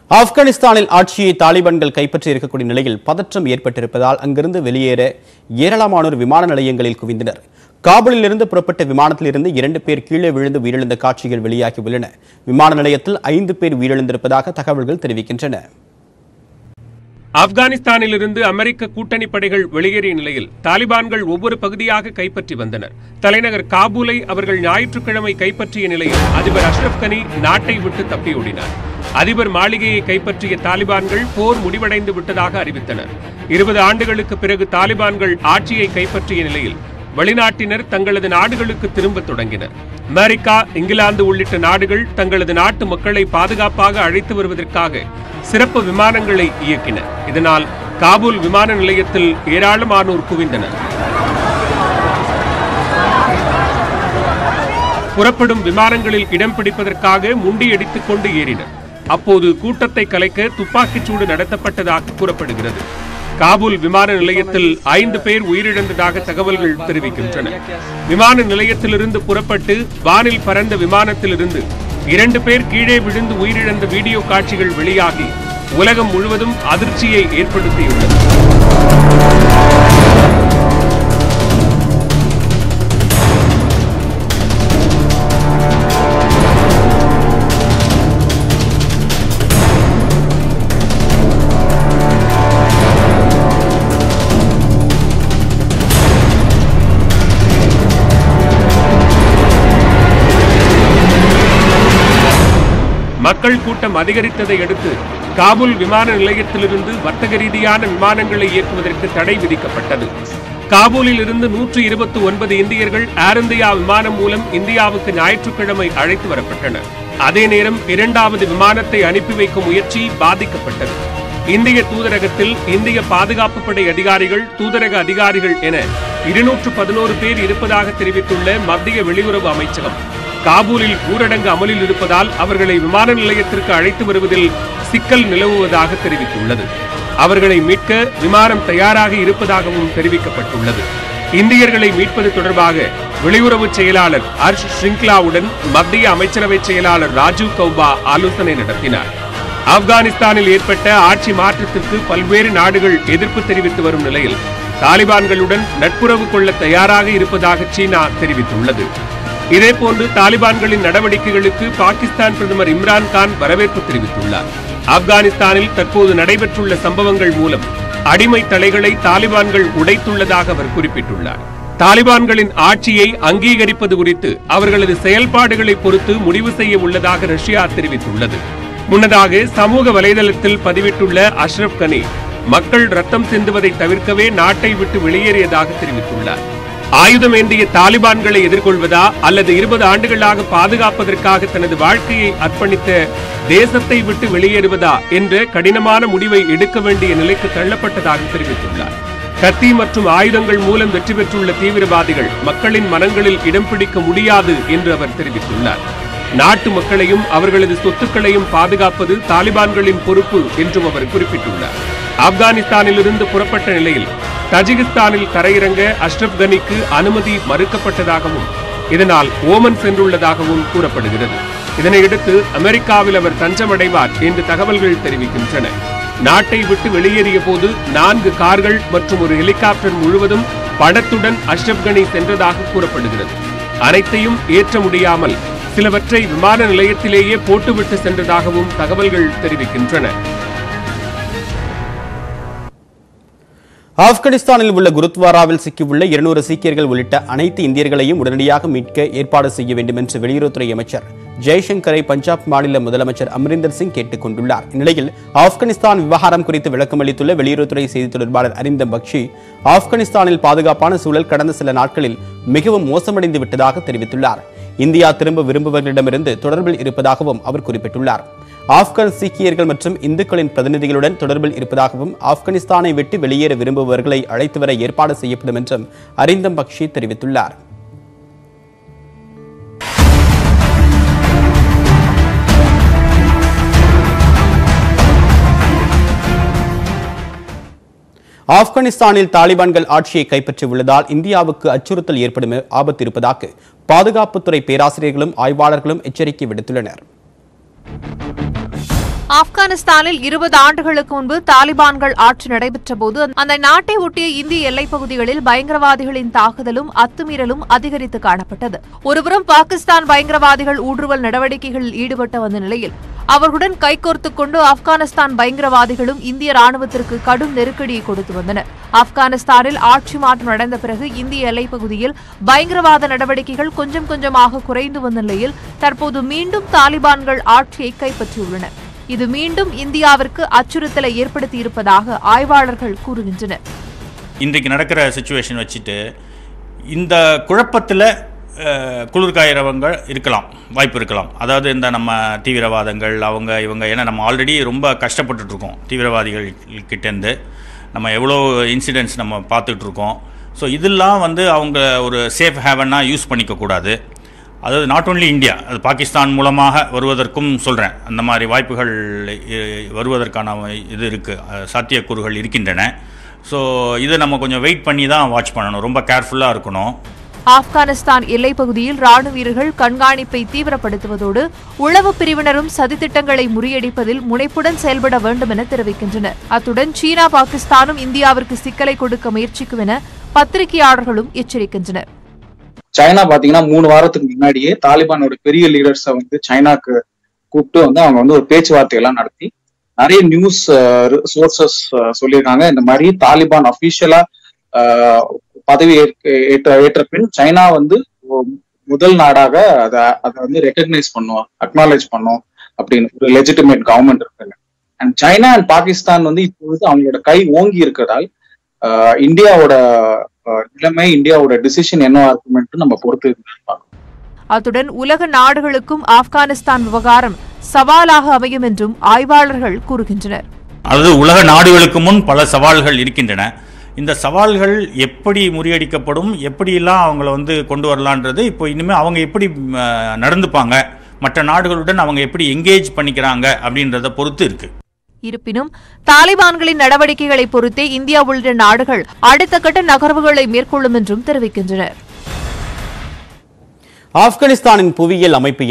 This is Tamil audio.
ஆப்கானிஸ்தானில் ஆட்சியை தாலிபான்கள் கைப்பற்றி இருக்கக்கூடிய நிலையில் பதற்றம் ஏற்பட்டிருப்பதால் அங்கிருந்து வெளியேற ஏராளமானோர் விமான நிலையங்களில் குவிந்தனர் காபூலில் இருந்து புறப்பட்ட விமானத்திலிருந்து இரண்டு பேர் கீழே விழுந்து உயிரிழந்த காட்சிகள் வெளியாகி உள்ளன விமான நிலையத்தில் ஐந்து பேர் உயிரிழந்திருப்பதாக தகவல்கள் தெரிவிக்கின்றன ஆப்கானிஸ்தானிலிருந்து அமெரிக்க கூட்டணி படைகள் வெளியேறிய நிலையில் தாலிபான்கள் ஒவ்வொரு பகுதியாக கைப்பற்றி வந்தனர் தலைநகர் காபூலை அவர்கள் ஞாயிற்றுக்கிழமை கைப்பற்றிய நிலையில் அதிபர் அஷ்ரப் கனி நாட்டை விட்டு தப்பியோடினார் அதிபர் மாளிகையை கைப்பற்றிய தாலிபான்கள் போர் முடிவடைந்து விட்டதாக அறிவித்தனர் இருபது ஆண்டுகளுக்கு பிறகு தாலிபான்கள் ஆட்சியை கைப்பற்றிய நிலையில் வெளிநாட்டினர் தங்களது நாடுகளுக்கு திரும்ப தொடங்கினர் அமெரிக்கா இங்கிலாந்து உள்ளிட்ட நாடுகள் தங்களது நாட்டு மக்களை பாதுகாப்பாக அழைத்து வருவதற்காக சிறப்பு விமானங்களை இயக்கின இதனால் காபூல் விமான நிலையத்தில் ஏராளமானோர் குவிந்தனர் புறப்படும் விமானங்களில் இடம் பிடிப்பதற்காக முண்டியடித்துக் கொண்டு ஏறினர் அப்போது கூட்டத்தை கலைக்க துப்பாக்கிச்சூடு நடத்தப்பட்டதாக கூறப்படுகிறது காபூல் விமான நிலையத்தில் ஐந்து பேர் உயிரிழந்ததாக தகவல்கள் தெரிவிக்கின்றன விமான நிலையத்திலிருந்து புறப்பட்டு வானில் பறந்த விமானத்திலிருந்து இரண்டு பேர் கீழே விழுந்து உயிரிழந்த வீடியோ காட்சிகள் வெளியாகி உலகம் முழுவதும் அதிர்ச்சியை ஏற்படுத்தியுள்ளது மக்கள் கூட்டம் அதிகரித்ததை அடுத்து காபூல் விமான நிலையத்திலிருந்து வர்த்தக ரீதியான விமானங்களை இயக்குவதற்கு தடை விதிக்கப்பட்டது காபூலில் இருந்து நூற்று இருபத்தி ஒன்பது இந்தியர்கள் ஏர் இந்தியா விமானம் மூலம் இந்தியாவுக்கு ஞாயிற்றுக்கிழமை அழைத்து வரப்பட்டனர் அதே நேரம் இரண்டாவது விமானத்தை அனுப்பி வைக்கும் முயற்சி பாதிக்கப்பட்டது இந்திய தூதரகத்தில் இந்திய பாதுகாப்பு படை அதிகாரிகள் தூதரக அதிகாரிகள் என இருநூற்று பதினோரு பேர் இருப்பதாக தெரிவித்துள்ள மத்திய வெளியுறவு அமைச்சகம் காபூலில் ஊரடங்கு அமலில் இருப்பதால் அவர்களை விமான நிலையத்திற்கு அழைத்து வருவதில் சிக்கல் நிலவுவதாக தெரிவித்துள்ளது அவர்களை மீட்க விமானம் தயாராக இருப்பதாகவும் தெரிவிக்கப்பட்டுள்ளது இந்தியர்களை மீட்பது தொடர்பாக வெளியுறவு செயலாளர் ஹர்ஷ் ஸ்ரிங்க்லாவுடன் மத்திய அமைச்சரவை செயலாளர் ராஜீவ் கௌபா ஆலோசனை நடத்தினார் ஆப்கானிஸ்தானில் ஏற்பட்ட ஆட்சி மாற்றத்திற்கு பல்வேறு நாடுகள் எதிர்ப்பு தெரிவித்து வரும் நிலையில் தாலிபான்களுடன் நட்புறவு கொள்ள தயாராக இருப்பதாக சீனா தெரிவித்துள்ளது இதேபோன்று தாலிபான்களின் நடவடிக்கைகளுக்கு பாகிஸ்தான் பிரதமர் இம்ரான் கான் வரவேற்பு தெரிவித்துள்ளார் ஆப்கானிஸ்தானில் தற்போது நடைபெற்றுள்ள சம்பவங்கள் மூலம் அடிமை தலைகளை தாலிபான்கள் உடைத்துள்ளதாக அவர் குறிப்பிட்டுள்ளார் தாலிபான்களின் ஆட்சியை அங்கீகரிப்பது குறித்து அவர்களது செயல்பாடுகளை பொறுத்து முடிவு செய்ய உள்ளதாக ரஷ்யா தெரிவித்துள்ளது முன்னதாக சமூக வலைதளத்தில் பதிவிட்டுள்ள அஷ்ரப் கனி மக்கள் ரத்தம் சிந்துவதை தவிர்க்கவே நாட்டை விட்டு வெளியேறியதாக தெரிவித்துள்ளார் ஆயுதம் ஏந்திய தாலிபான்களை எதிர்கொள்வதா அல்லது இருபது ஆண்டுகளாக பாதுகாப்பதற்காக தனது வாழ்க்கையை அர்ப்பணித்த தேசத்தை விட்டு வெளியேறுவதா என்ற கடினமான முடிவை எடுக்க வேண்டிய நிலைக்கு தள்ளப்பட்டதாக தெரிவித்துள்ளார் கத்தி மற்றும் ஆயுதங்கள் மூலம் வெற்றி பெற்றுள்ள தீவிரவாதிகள் மக்களின் மனங்களில் இடம் பிடிக்க முடியாது என்று அவர் தெரிவித்துள்ளார் நாட்டு மக்களையும் அவர்களது சொத்துக்களையும் பாதுகாப்பது தாலிபான்களின் பொறுப்பு என்றும் அவர் குறிப்பிட்டுள்ளார் ஆப்கானிஸ்தானிலிருந்து புறப்பட்ட நிலையில் தஜிகிஸ்தானில் தரையிறங்க அஷ்ரப் கனிக்கு அனுமதி மறுக்கப்பட்டதாகவும் இதனால் ஓமன் சென்றுள்ளதாகவும் கூறப்படுகிறது இதனையடுத்து அமெரிக்காவில் அவர் தஞ்சமடைவார் என்று தகவல்கள் தெரிவிக்கின்றன நாட்டை விட்டு வெளியேறிய போது நான்கு கார்கள் மற்றும் ஒரு ஹெலிகாப்டர் முழுவதும் படத்துடன் அஷ்ரப் கனி சென்றதாக கூறப்படுகிறது அனைத்தையும் ஏற்ற முடியாமல் சிலவற்றை விமான நிலையத்திலேயே போட்டுவிட்டு சென்றதாகவும் தகவல்கள் தெரிவிக்கின்றன ஆப்கானிஸ்தானில் உள்ள குருத்வாராவில் சிக்கியுள்ள இருநூறு சீக்கியர்கள் உள்ளிட்ட அனைத்து இந்தியர்களையும் உடனடியாக மீட்க ஏற்பாடு செய்ய வேண்டும் என்று வெளியுறவுத்துறை அமைச்சர் ஜெய்சங்கரை பஞ்சாப் மாநில முதலமைச்சர் அமரிந்தர் சிங் கேட்டுக் கொண்டுள்ளார் இந்நிலையில் ஆப்கானிஸ்தான் விவகாரம் குறித்து விளக்கமளித்துள்ள வெளியுறவுத்துறை செய்தி தொடர்பாளர் அரிந்தம் பக்ஷி ஆப்கானிஸ்தானில் பாதுகாப்பான சூழல் கடந்த சில நாட்களில் மிகவும் மோசமடைந்து விட்டதாக தெரிவித்துள்ளார் இந்தியா திரும்ப விரும்புபவர்களிடமிருந்து தொடர்பில் இருப்பதாகவும் அவர் குறிப்பிட்டுள்ளார் ஆப்கான் சீக்கியர்கள் மற்றும் இந்துக்களின் பிரதிநிதிகளுடன் தொடர்பில் இருப்பதாகவும் ஆப்கானிஸ்தானை விட்டு வெளியேற விரும்புபவர்களை அழைத்து வர ஏற்பாடு செய்யப்படும் என்றும் அரிந்தம் பக்ஷி தெரிவித்துள்ளார் ஆப்கானிஸ்தானில் தாலிபான்கள் ஆட்சியை கைப்பற்றியுள்ளதால் இந்தியாவுக்கு அச்சுறுத்தல் ஏற்படும் ஆபத்து இருப்பதாக பாதுகாப்புத்துறை பேராசிரியர்களும் ஆய்வாளர்களும் எச்சரிக்கை விடுத்துள்ளனர் ஆப்கானிஸ்தானில் இருபது ஆண்டுகளுக்கு முன்பு தாலிபான்கள் ஆட்சி நடைபெற்ற போது அந்த நாட்டை ஒட்டிய இந்திய எல்லைப் பகுதிகளில் பயங்கரவாதிகளின் தாக்குதலும் அத்துமீறலும் அதிகரித்து காணப்பட்டது ஒருபுறம் பாகிஸ்தான் பயங்கரவாதிகள் ஊடுருவல் நடவடிக்கைகளில் ஈடுபட்டு வந்த நிலையில் அவர்களுடன் கைகோர்த்துக் கொண்டு ஆப்கானிஸ்தான் பயங்கரவாதிகளும் இந்திய ராணுவத்திற்கு கடும் நெருக்கடியை கொடுத்து வந்தனர் ஆப்கானிஸ்தானில் ஆட்சி மாற்றம் நடந்த பிறகு இந்திய எல்லைப் பகுதியில் பயங்கரவாத நடவடிக்கைகள் கொஞ்சம் கொஞ்சமாக குறைந்து வந்த நிலையில் தற்போது மீண்டும் தாலிபான்கள் ஆட்சியை கைப்பற்றியுள்ளனர் இது மீண்டும் இந்தியாவிற்கு அச்சுறுத்தலை ஏற்படுத்தியிருப்பதாக ஆய்வாளர்கள் கூறுகின்றனர் இன்றைக்கு நடக்கிற சுச்சுவேஷன் வச்சுட்டு இந்த குழப்பத்தில் குளிர்காயிறவங்க இருக்கலாம் வாய்ப்பு இருக்கலாம் அதாவது இந்த நம்ம தீவிரவாதங்கள் அவங்க இவங்க ஏன்னா நம்ம ஆல்ரெடி ரொம்ப கஷ்டப்பட்டுட்டு இருக்கோம் தீவிரவாதிகள் கிட்டேருந்து நம்ம எவ்வளோ இன்சிடென்ட்ஸ் நம்ம பார்த்துட்ருக்கோம் ஸோ இதெல்லாம் வந்து அவங்க ஒரு சேஃப் ஹேவனாக யூஸ் பண்ணிக்கக்கூடாது அதாவது நாட் ஓன்லி இந்தியா அது பாகிஸ்தான் மூலமாக வருவதற்கும் சொல்கிறேன் அந்த மாதிரி வாய்ப்புகள் இ- வருவதற்கான இது இருக்குது சாத்தியக்கூறுகள் இருக்கின்றன ஸோ இதை நம்ம கொஞ்சம் வெயிட் பண்ணி தான் வாட்ச் பண்ணணும் ரொம்ப கேர்ஃபுல்லாக இருக்கணும் ஆப்கானிஸ்தான் எல்லைப் பகுதியில் ராணுவ வீரர்கள் கண்காணிப்பை தீவிரப்படுத்துவதோடு உளவு பிரிவினரும் சதித்திட்டங்களை முறியடிப்பதில் முனைப்புடன் செயல்பட வேண்டும் என தெரிவிக்கின்றனர் அத்துடன் சீனா பாகிஸ்தானும் இந்தியாவிற்கு சிக்கலை கொடுக்க முயற்சிக்கும் என பத்திரிகையாளர்களும் எச்சரிக்கின்றனர் சைனா பாத்தீங்கன்னா மூணு வாரத்துக்கு முன்னாடியே தாலிபானோட பெரிய லீடர்ஸை வந்து சைனாக்கு கூப்பிட்டு வந்து அவங்க வந்து ஒரு பேச்சுவார்த்தை எல்லாம் நடத்தி நிறைய நியூஸ் சோர்சஸ் சொல்லியிருக்காங்க இந்த மாதிரி தாலிபான் அபிஷியலா பதவி ஏற்க ஏற்ற ஏற்ற பின் சைனா வந்து ஒ- முதல் நாடாக அதை அதை வந்து ரெக்கக்னைஸ் பண்ணுவோம் அக்னாலேஜ் பண்ணும் அப்படின்னு ஒரு லெஜிட்டிமேட் கவர்மெண்ட் இருக்காங்க அண்ட் சைனா அண்ட் பாகிஸ்தான் வந்து இப்பொழுது அவங்களோட கை ஓங்கி இருக்கிறதால் ஆஹ் இந்தியாவோட ஆஹ் நிலைமை இந்தியாவோட டிசிஷன் என்னவா இருக்குமென்ட்டு நம்ம பொறுத்து பார்க்கணும் அத்துடன் உலக நாடுகளுக்கும் ஆப்கானிஸ்தான் விவகாரம் சவாலாக அமையும் என்றும் ஆய்வாளர்கள் கூறுகின்றனர் அதாவது உலக நாடுகளுக்கு முன் பல சவால்கள் இருக்கின்றன இந்த சவால்கள் எப்படி முறியடிக்கப்படும் எப்படியெல்லாம் அவங்கள வந்து கொண்டு வரலான்றது இப்போ இனிமேல் அவங்க எப்படி ம், நடந்துப்பாங்க மற்ற நாடுகளுடன் அவங்க எப்படி எங்கேஜ் பண்ணிக்கிறாங்க அப்படின்றத பொறுத்து இருக்குது இருப்பினும் தாலிபான்களின் நடவடிக்கைகளை பொறுத்தே இந்தியா உள்ளிட்ட நாடுகள் அடுத்த கட்ட நகர்வுகளை மேற்கொள்ளும் என்றும் தெரிவிக்கின்றனர் ஆப்கானிஸ்தானின் புவியியல் அமைப்பு